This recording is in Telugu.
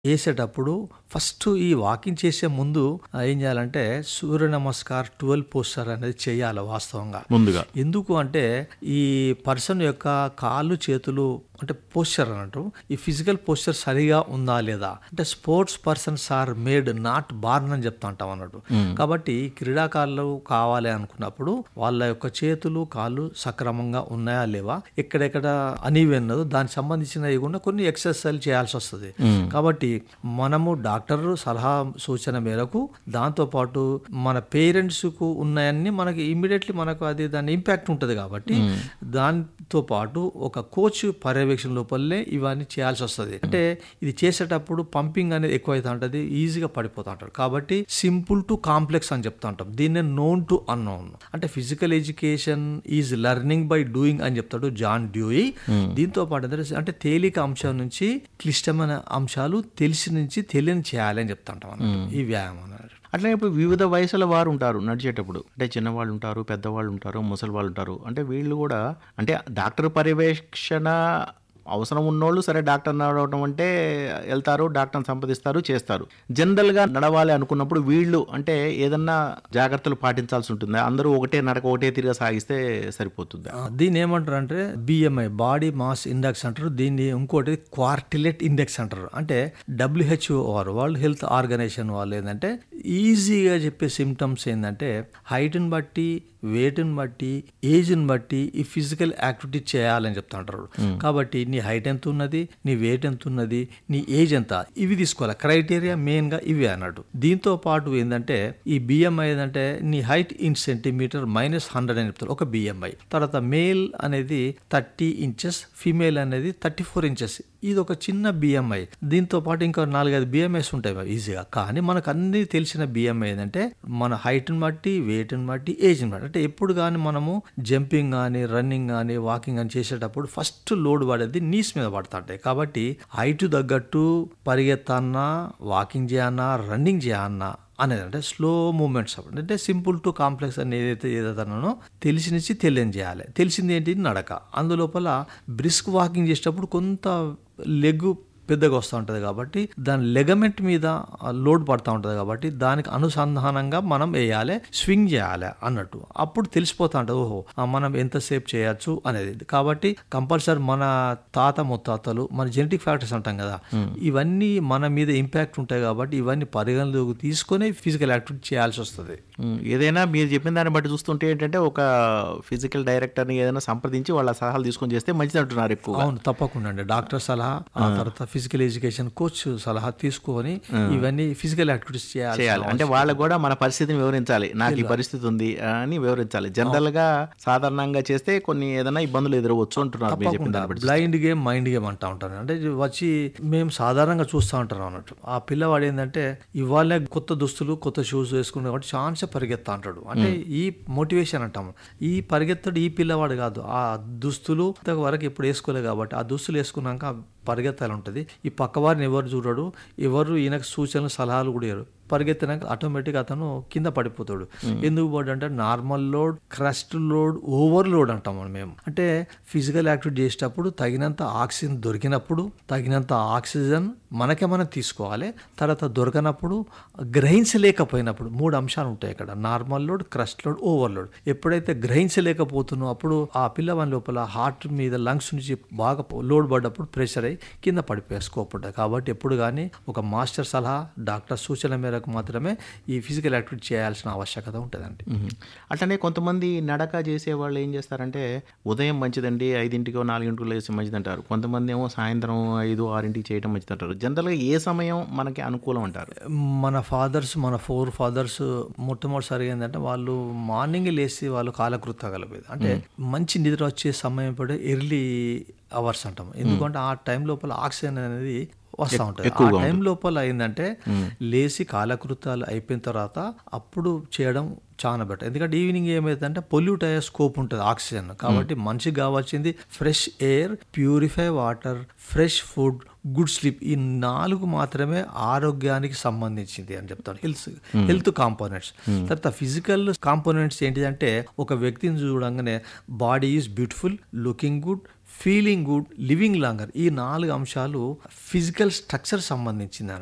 చేసేటప్పుడు ఫస్ట్ ఈ వాకింగ్ చేసే ముందు ఆ, ఏం చేయాలంటే సూర్య నమస్కార్ ట్వెల్వ్ పోస్టర్ అనేది చేయాలి వాస్తవంగా ముందుగా ఎందుకు అంటే ఈ పర్సన్ యొక్క కాళ్ళు చేతులు అంటే పోస్చర్ అన్నట్టు ఈ ఫిజికల్ పోస్చర్ సరిగా ఉందా లేదా అంటే sports persons are made not born అని చెప్తా ఉంటాం అన్నట్టు కాబట్టి క్రీడాకారులు కావాలి అనుకున్నప్పుడు వాళ్ళ యొక్క చేతులు కాళ్ళు సక్రమంగా ఉన్నాయా లేవా ఎక్కడెక్కడ అనివెన్నదో దానికి సంబంధించినవి కూడా కొన్ని ఎక్సర్సైజ్ చేయాల్సి వస్తుంది కాబట్టి మనము డాక్టర్ సలహా సూచన మేరకు దాంతో పాటు మన పేరెంట్స్ కు ఉన్నాయన్ని మనకి ఇమ్మీడియట్లీ మనకు అది దాని ఇంపాక్ట్ ఉంటుంది కాబట్టి దాంతో పాటు ఒక కోచ్ పర్యవేక్షణ లోపలనే ఇవన్నీ చేయాల్సి వస్తుంది అంటే ఇది చేసేటప్పుడు పంపింగ్ అనేది ఎక్కువ అవుతా ఉంటుంది ఈజీగా పడిపోతా ఉంటారు కాబట్టి సింపుల్ టు కాంప్లెక్స్ అని చెప్తా ఉంటాం దీన్నే నోన్ టు అన్నోన్ అంటే physical education is learning by doing అని చెప్తాడు జాన్ డ్యూయి దీంతో పాటు ఏంటంటే అంటే తేలిక అంశం నుంచి క్లిష్టమైన అంశాలు తెలిసి నుంచి తెలియని చేయాలి అని చెప్తా ఉంటాం అన్నట్టు ఈ వ్యాయామం అన్నట్టు అట్లనే ఇప్పుడు వివిధ వయసుల వారు ఉంటారు నడిచేటప్పుడు అంటే చిన్నవాళ్ళు ఉంటారు పెద్దవాళ్ళు ఉంటారు ముసలి వాళ్ళు ఉంటారు అంటే వీళ్ళు కూడా అంటే డాక్టర్ పర్యవేక్షణ అవసరం ఉన్నోళ్ళు సరే డాక్టర్ నడవడం అంటే వెళ్తారు డాక్టర్ని సంప్రదిస్తారు చేస్తారు జనరల్గా నడవాలి అనుకున్నప్పుడు వీళ్ళు అంటే ఏదన్నా జాగ్రత్తలు పాటించాల్సి ఉంటుందా అందరూ ఒకటే నడక ఒకటే తిరిగా సాగిస్తే సరిపోతుందా ఆ, దీన్ని ఏమంటారు అంటే బిఎంఐ బాడీ మాస్ ఇండెక్స్ అంటారు దీన్ని ఇంకోటి క్వార్టిలెట్ ఇండెక్స్ అంటారు అంటే డబ్ల్యూహెచ్ఓ వారు వరల్డ్ హెల్త్ ఆర్గనైజేషన్ వాళ్ళు ఏంటంటే ఈజీగా చెప్పే సిమ్టమ్స్ ఏంటంటే హైట్ని బట్టి వెయిట్ని బట్టి ఏజ్ని బట్టి ఈ ఫిజికల్ యాక్టివిటీ చేయాలని చెప్తా ఉంటారు కాబట్టి నీ హైట్ ఎంత ఉన్నది నీ వెయిట్ ఎంత ఉన్నది నీ ఏజ్ ఎంత ఇవి తీసుకోవాలి క్రైటీరియా మెయిన్గా ఇవి అన్నట్టు దీంతో పాటు ఏంటంటే ఈ బిఎంఐ ఏంటంటే నీ height in centimeter minus hundred అని చెప్తారు ఒక బిఎంఐ తర్వాత మేల్ అనేది థర్టీ ఇంచెస్ ఫీమేల్ అనేది థర్టీ ఫోర్ ఇంచెస్ ఇది ఒక చిన్న బిఎంఐ దీంతో పాటు ఇంకా నాలుగైదు బిఎంఐస్ ఉంటాయి అవి ఈజీగా కానీ మనకు అన్ని తెలిసిన బిఎంఐ ఏంటంటే మన హైట్ని బట్టి వెయిట్ని బట్టి ఏజ్ని బట్టి అంటే ఎప్పుడు కానీ మనము జంపింగ్ కానీ రన్నింగ్ కానీ వాకింగ్ కానీ చేసేటప్పుడు ఫస్ట్ లోడ్ పడేది నీస్ మీద పడుతుంటాయి కాబట్టి హైట్ తగ్గట్టు పరిగెత్తన్నా వాకింగ్ చేయన్నా రన్నింగ్ చేయన్నా అనేది అంటే స్లో మూమెంట్స్ అంటే సింపుల్ టు కాంప్లెక్స్ అని ఏదైతే ఏదైతే అన్నానో తెలిసి నుంచి తెలియని చేయాలి తెలిసింది ఏంటి నడక అందులోపల బ్రిస్క్ వాకింగ్ చేసేటప్పుడు కొంత లెగ్ పెద్దగా వస్తూ ఉంటుంది కాబట్టి దాని లెగమెంట్ మీద లోడ్ పడుతూ ఉంటుంది కాబట్టి దానికి అనుసంధానంగా మనం వేయాలి స్వింగ్ చేయాలి అన్నట్టు అప్పుడు తెలిసిపోతా ఉంటుంది ఓహో ఆ మనం ఎంతసేపు చేయొచ్చు అనేది కాబట్టి కంపల్సరీ మన తాత ముత్తాతలు మన జెనెటిక్ ఫ్యాక్టర్స్ అంటాం కదా ఇవన్నీ మన మీద ఇంపాక్ట్ ఉంటాయి కాబట్టి ఇవన్నీ పరిగణలోకి తీసుకొని ఫిజికల్ యాక్టివిటీ చేయాల్సి వస్తుంది ఉమ్, ఏదైనా మీరు చెప్పిన దాన్ని బట్టి చూస్తుంటే ఏంటంటే ఒక ఫిజికల్ డైరెక్టర్ని ఏదైనా సంప్రదించి వాళ్ళ సలహాలు తీసుకొని చేస్తే మంచిది అంటున్నారు ఎక్కువ అవును తప్పకుండా అండి డాక్టర్ సలహా ఆ తర్వాత ఫిజికల్ ఎడ్యుకేషన్ కోచ్ సలహా తీసుకొని ఇవన్నీ ఫిజికల్ యాక్టివిటీస్ చేయాలి చేయాలి అంటే వాళ్ళకు కూడా మన పరిస్థితిని వివరించాలి నాకు ఈ పరిస్థితి ఉంది అని వివరించాలి జనరల్ గా సాధారణంగా చేస్తే కొన్ని ఏదైనా ఇబ్బందులు ఎదురవచ్చు అంటున్నారు మీరు చెప్పిన దాన్ని బట్టి బ్లైండ్ గేమ్ మైండ్ గేమ్ అంటా ఉంటారు అంటే ఇది వచ్చి మేము సాధారణంగా చూస్తూ ఉంటాం అన్నట్టు ఆ పిల్లవాడు ఏంటంటే ఇవాళ కొత్త దుస్తులు కొత్త షూస్ వేసుకునే కాబట్టి ఛాన్స్ పరిగెత్తా అంటాడు అంటే ఈ మోటివేషన్ అంటాం ఈ పరిగెత్తడు ఈ పిల్లవాడు కాదు ఆ దుస్తులు వరకు ఇప్పుడు వేసుకోలేదు కాబట్టి ఆ దుస్తులు వేసుకున్నాక పరిగెత్తాలి ఉంటుంది ఈ పక్కవారిని ఎవరు చూడడు ఎవరు ఈయనకు సూచనలు సలహాలు కూడా ఇవ్వరు పరిగెత్తినాక ఆటోమేటిక్ అతను కింద పడిపోతాడు ఎందుకు పడి అంటే normal load crust load overload అంటాం మనం మేము అంటే ఫిజికల్ యాక్టివిటీ చేసేటప్పుడు తగినంత ఆక్సిజన్ దొరికినప్పుడు తగినంత ఆక్సిజన్ మనకే మనం తీసుకోవాలి తర్వాత దొరకనప్పుడు గ్రహించలేకపోయినప్పుడు మూడు అంశాలు ఉంటాయి ఇక్కడ normal load crust load overload ఎప్పుడైతే గ్రహించలేకపోతున్నో అప్పుడు ఆ పిల్లవాని లోపల హార్ట్ మీద లంగ్స్ నుంచి బాగా లోడ్ పడ్డప్పుడు ప్రెషర్ అయ్యి కింద పడిపోయే స్కోప్ ఉంటుంది కాబట్టి ఎప్పుడు కానీ ఒక మాస్టర్ సలహా డాక్టర్ సూచన మేరకు మాత్రమే ఈ ఫిజికల్ యాక్టివిటీ చేయాల్సిన ఆవశ్యకత ఉంటుందండి మ్మ్. అట్లనే కొంతమంది నడక చేసే వాళ్ళు ఏం చేస్తారంటే ఉదయం మంచిదండి ఐదింటికో నాలుగింటికో లేచి మంచిది అంటారు కొంతమంది ఏమో సాయంత్రం ఐదు ఆరింటికి చేయడం మంచిది అంటారు జనరల్గా ఏ సమయం మనకి అనుకూలం అంటారు మన ఫాదర్స్ మన ఫోర్ ఫాదర్స్ మొట్టమొదటిసారి ఏంటంటే వాళ్ళు మార్నింగ్ లేచి వాళ్ళు కాలకృతగలపేది అంటే మంచి నిద్ర వచ్చే సమయం పడే ఎర్లీ అవర్స్ అంటాం ఎందుకంటే ఆ టైం లోపల ఆక్సిజన్ అనేది వస్తూ ఉంటుంది ఆ టైం లోపల ఏంటంటే లేచి కాలకృతాలు అయిపోయిన తర్వాత అప్పుడు చేయడం చాలా బెటర్ ఎందుకంటే ఈవినింగ్ ఏమైందంటే పొల్యూట్ అయ్యే స్కోప్ ఉంటుంది ఆక్సిజన్ కాబట్టి మనిషికి కావాల్సింది fresh air purify water fresh food good sleep ఈ నాలుగు మాత్రమే ఆరోగ్యానికి సంబంధించింది అని చెప్తాను హెల్త్ హెల్త్ కాంపోనెంట్స్ తర్వాత ఫిజికల్ కాంపోనెంట్స్ ఏంటిదంటే ఒక వ్యక్తిని చూడంగానే body is beautiful looking good feeling good living longer ఈ నాలుగు అంశాలు ఫిజికల్ స్ట్రక్చర్ సంబంధించింది